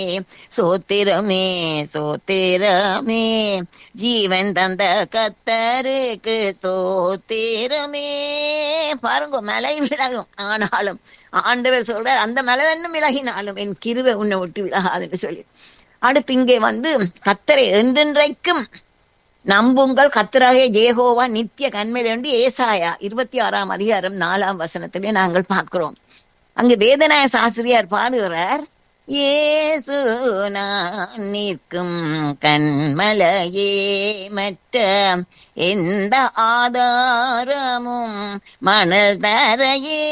சோத்திரமே சோத்திரமே ஜீவன் தந்த கத்தருக்கு சோத்திரமே பாருங்க மலை விலகும் ஆனாலும் ஆண்டவர் சொல்றார் அந்த மலை இன்னும் விலகினாலும் என் கிருவை உன்னை விட்டு விலகாதுன்னு சொல்லி அடுத்து இங்கே வந்து கத்தரை என்றென்றைக்கும் நம்புங்கள் கத்தராக ஜேகோவா நித்திய கண்மையில் என்று ஏசாயா இருபத்தி ஆறாம் அதிகாரம் நாலாம் வசனத்திலே நாங்கள் பார்க்கிறோம் அங்கு வேதநாய சாஸ்திரியார் பாடுகிறார் ஏசு நான் நிற்கும் கண்மலையே மற்ற எந்த ஆதாரமும் மணல் தரையே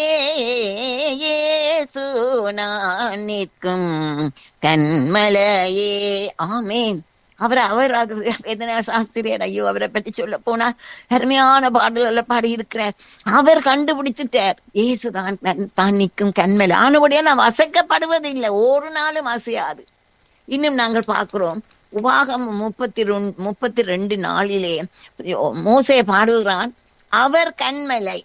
ஏசு நான் நிற்கும் கண்மலையே ஆமேன் அவர் அவர் அது வேதனா சாஸ்திரியர் ஐயோ அவரை பற்றி சொல்ல போனால் அருமையான பாடல்களை பாடி இருக்கிறார் அவர் கண்டுபிடித்துட்டார் இயேசுதான் தான் நிற்கும் கண்மேல ஆனபடியா நாம் அசைக்கப்படுவது இல்லை ஒரு நாளும் அசையாது இன்னும் நாங்கள் பார்க்கிறோம் உபாகம் முப்பத்தி ரெண்டு முப்பத்தி ரெண்டு நாளிலே மோசே பாடுகிறான் அவர் கண்மலை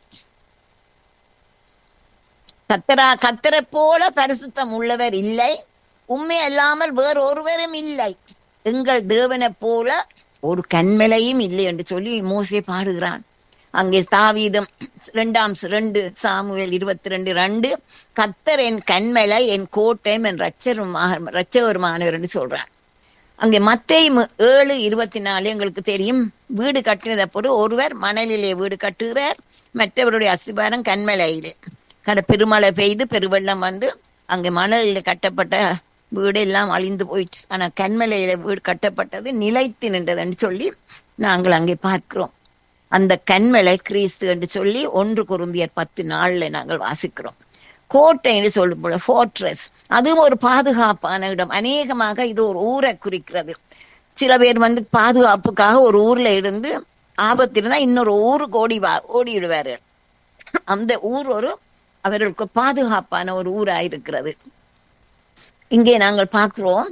கத்தரா கத்தரை போல பரிசுத்தம் உள்ளவர் இல்லை உண்மை அல்லாமல் வேறு ஒருவரும் இல்லை எங்கள் தேவனை போல ஒரு கண்மலையும் இல்லை என்று சொல்லி மோசே பாடுகிறான் அங்கே தாவீதம் இரண்டாம் ரெண்டு சாமுவேல் இருபத்தி ரெண்டு ரெண்டு கத்தர் என் கண்மலை என் கோட்டையும் என் ரச்சரும் ரச்சவருமானவர் என்று சொல்றார் அங்கே மத்தை ஏழு இருபத்தி நாலு எங்களுக்கு தெரியும் வீடு கட்டினதை போது ஒருவர் மணலிலே வீடு கட்டுகிறார் மற்றவருடைய அஸ்திபாரம் கண்மலையிலே கட பெருமழை பெய்து பெருவெள்ளம் வந்து அங்கே மணலில் கட்டப்பட்ட வீடு எல்லாம் அழிந்து போயிடுச்சு ஆனா கண்மலையில வீடு கட்டப்பட்டது நிலைத்து நின்றதுன்னு சொல்லி நாங்கள் அங்கே பார்க்கிறோம் அந்த கண்மலை கிறிஸ்து என்று சொல்லி ஒன்று குருந்தியர் பத்து நாள்ல நாங்கள் வாசிக்கிறோம் கோட்டை என்று சொல்லும் போல ஃபோர்ட்ரஸ் அதுவும் ஒரு பாதுகாப்பான இடம் அநேகமாக இது ஒரு ஊரை குறிக்கிறது சில பேர் வந்து பாதுகாப்புக்காக ஒரு ஊர்ல இருந்து ஆபத்து இருந்தா இன்னொரு ஊருக்கு ஓடி வா ஓடிடுவாரு அந்த ஊர் ஒரு அவர்களுக்கு பாதுகாப்பான ஒரு ஊரா இருக்கிறது இங்கே நாங்கள் பார்க்கிறோம்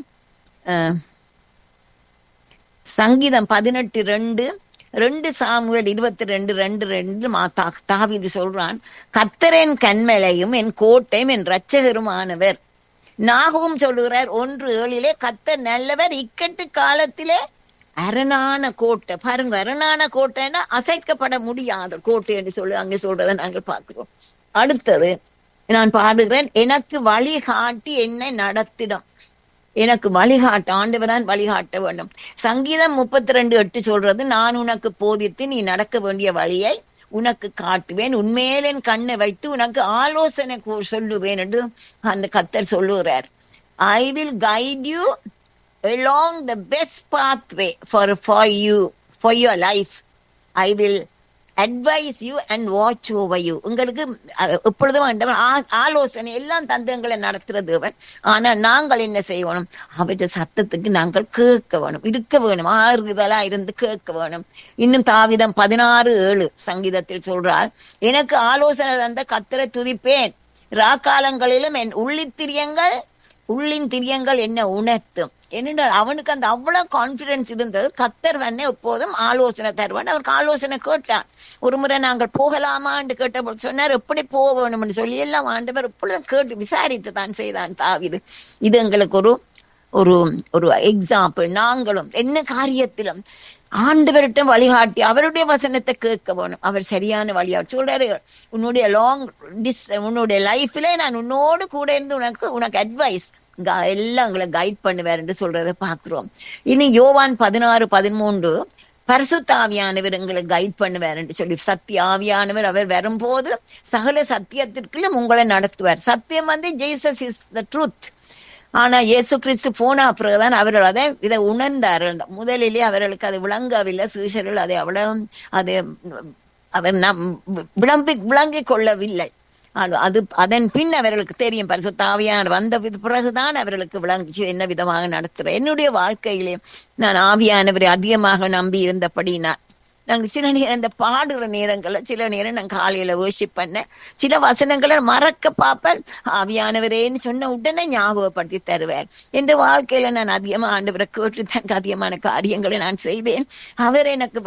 சங்கீதம் பதினெட்டு ரெண்டு ரெண்டு சாமுவேல் இருபத்தி ரெண்டு ரெண்டு ரெண்டு தாவிது சொல்றான் கத்தரன் கண்மலையும் என் கோட்டையும் என் ரச்சகருமானவர் நாகவும் சொல்லுகிறார் ஒன்று ஏழிலே கத்தர் நல்லவர் இக்கட்டு காலத்திலே அரணான கோட்டை பாருங்க அரணான கோட்டைன்னா அசைக்கப்பட முடியாத கோட்டை என்று சொல்லி அங்கே சொல்றதை நாங்கள் பார்க்கிறோம் அடுத்தது நான் பாடுகிறேன் எனக்கு வழிகாட்டி என்னை நடத்திடும் எனக்கு வழிகாட்ட ஆண்டவரான் வழிகாட்ட வேண்டும் சங்கீதம் முப்பத்தி ரெண்டு எட்டு சொல்றது நான் உனக்கு போதித்து நீ நடக்க வேண்டிய வழியை உனக்கு காட்டுவேன் உண்மையில என் கண்ணை வைத்து உனக்கு ஆலோசனை சொல்லுவேன் என்று அந்த கத்தர் சொல்லுகிறார் I will guide you along the best pathway for for you for your life i will advise you and watch over you உங்களுக்கு எப்பொழுதும் ஆண்டவன் ஆலோசனை எல்லாம் தந்தங்களை நடத்துற தேவன் ஆனா நாங்கள் என்ன செய்யணும் அவற்றை சத்தத்துக்கு நாங்கள் கேட்க வேணும் இருக்க வேணும் ஆறுதலா இருந்து கேட்க வேணும் இன்னும் தாவிதம் பதினாறு ஏழு சங்கீதத்தில் சொல்றார் எனக்கு ஆலோசனை தந்த கத்தரை துதிப்பேன் ராக்காலங்களிலும் என் உள்ளித்திரியங்கள் உள்ளின் திரியங்கள் என்ன உணர்த்தும் என்னென்றால் அவனுக்கு அந்த அவ்வளவு கான்பிடன்ஸ் இருந்தது கத்தர் வண்ணே எப்போதும் ஆலோசனை தருவான் அவருக்கு ஆலோசனை கேட்டான் ஒரு முறை நாங்கள் போகலாமான்னு கேட்ட சொன்னார் எப்படி போகணும்னு சொல்லி எல்லாம் ஆண்டவர் எப்பொழுதும் கேட்டு விசாரித்து தான் செய்தான் தாவிது இது எங்களுக்கு ஒரு ஒரு ஒரு எக்ஸாம்பிள் நாங்களும் என்ன காரியத்திலும் ஆண்டவர்கிட்ட வழிகாட்டி அவருடைய வசனத்தை கேட்க வேணும் அவர் சரியான வழியா சொல்றாரு உன்னுடைய லாங் டிஸ் உன்னுடைய லைஃப்ல நான் உன்னோடு கூட இருந்து உனக்கு உனக்கு அட்வைஸ் எல்லாம் உங்களை கைட் பண்ணுவார் என்று சொல்றதை பாக்குறோம் இனி யோவான் பதினாறு பதிமூன்று பரிசுத்தாவியானவர் எங்களை கைட் பண்ணுவார் என்று சொல்லி சத்திய ஆவியானவர் அவர் வரும்போது சகல சத்தியத்திற்குள்ளும் உங்களை நடத்துவார் சத்தியம் வந்து ஜெய்சஸ் இஸ் த ட்ரூத் ஆனா இயேசு கிறிஸ்து போன பிறகுதான் அவர்கள் அதை இதை உணர்ந்தார்கள் முதலிலே அவர்களுக்கு அது விளங்கவில்லை சீஷர்கள் அதை அவ்வளவு அது அவர் நம் விளம்பி விளங்கிக் கொள்ளவில்லை அது அதன் பின் அவர்களுக்கு தெரியும் பரிசுத்தாவியான வந்த பிறகுதான் அவர்களுக்கு விளங்கிச்சு என்ன விதமாக நடத்துறேன் என்னுடைய வாழ்க்கையிலே நான் ஆவியானவரை அதிகமாக நம்பி இருந்தபடி நான் நாங்க சில நேரம் இந்த பாடுற நேரங்கள்ல சில நேரம் நான் காலையில வேர்ஷிப் பண்ணேன் சில வசனங்களை மறக்க பார்ப்பேன் ஆவியானவரேன்னு சொன்ன உடனே ஞாபகப்படுத்தி தருவார் என்ற வாழ்க்கையில நான் அதிகமா ஆண்டவரை கேட்டு தனக்கு அதிகமான காரியங்களை நான் செய்தேன் அவர் எனக்கு